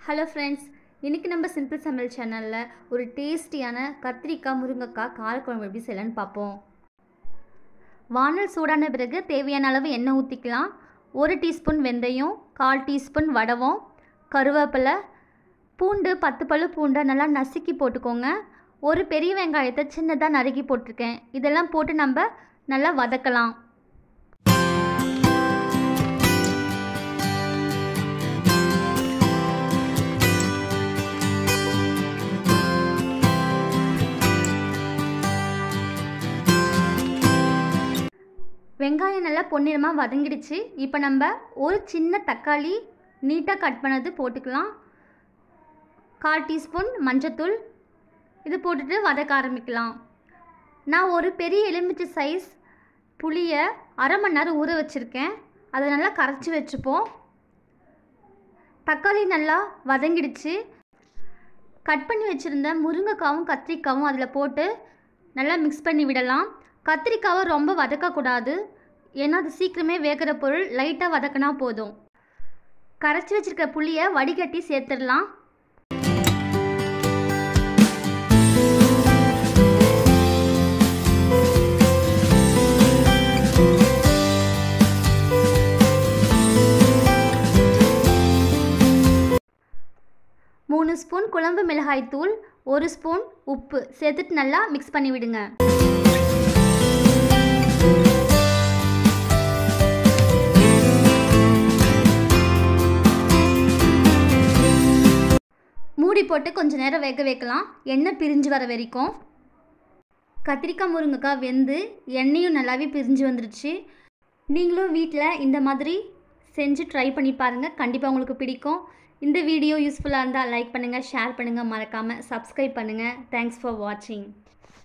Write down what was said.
hello friends இன்றைக்கி நம்ம simple சமையல் சேனலில் ஒரு டேஸ்டியான கத்திரிக்காய் முருங்கைக்காய் காரக்குழம்பு எப்படி செய்யலான்னு பார்ப்போம் வானல் சூடான பிறகு தேவையான அளவு எண்ணெய் ஊற்றிக்கலாம் ஒரு டீஸ்பூன் வெந்தயம் கால் டீஸ்பூன் வடவம் கருவேப்பிலை பூண்டு பத்து பழு பூண்டை நல்லா நசுக்கி போட்டுக்கோங்க ஒரு பெரிய வெங்காயத்தை சின்னதாக நறுக்கி போட்டிருக்கேன் இதெல்லாம் போட்டு நம்ம நல்லா வதக்கலாம் வெங்காயம் நல்லா பொன்னிறமாக வதங்கிடுச்சு இப்போ நம்ம ஒரு சின்ன தக்காளி நீட்டாக கட் பண்ணது போட்டுக்கலாம் கால் டீஸ்பூன் மஞ்சத்தூள் இது போட்டுட்டு வதக்க ஆரம்பிக்கலாம் நான் ஒரு பெரிய எலுமிச்சை சைஸ் புளியை அரை மணி நேரம் ஊற வச்சுருக்கேன் அதை நல்லா கரைச்சி வச்சுப்போம் தக்காளி நல்லா வதங்கிடுச்சு கட் பண்ணி வச்சுருந்த முருங்கைக்காவும் கத்திரிக்காவும் அதில் போட்டு நல்லா மிக்ஸ் பண்ணி விடலாம் கத்திரிக்காவை ரொம்ப வதக்கக்கூடாது ஏன்னா அது சீக்கிரமே வேகிற பொருள் லைட்டாக வதக்கினா போதும் கரைச்சி வச்சுருக்க புளியை வடிகட்டி சேர்த்துடலாம் மூணு ஸ்பூன் குழம்பு மிளகாய் தூள் ஒரு ஸ்பூன் உப்பு சேர்த்துட்டு நல்லா மிக்ஸ் பண்ணி விடுங்க மூடி போட்டு கொஞ்சம் நேரம் வேக வைக்கலாம் எண்ணெய் பிரிஞ்சு வர வரைக்கும் கத்திரிக்காய் முருங்கைக்காய் வெந்து எண்ணெயும் நல்லாவே பிரிஞ்சு வந்துருச்சு நீங்களும் வீட்டில் இந்த மாதிரி செஞ்சு ட்ரை பண்ணி பாருங்கள் கண்டிப்பாக உங்களுக்கு பிடிக்கும் இந்த வீடியோ யூஸ்ஃபுல்லாக இருந்தால் லைக் பண்ணுங்கள் ஷேர் பண்ணுங்கள் மறக்காமல் சப்ஸ்கிரைப் பண்ணுங்கள் தேங்க்ஸ் ஃபார் வாட்சிங்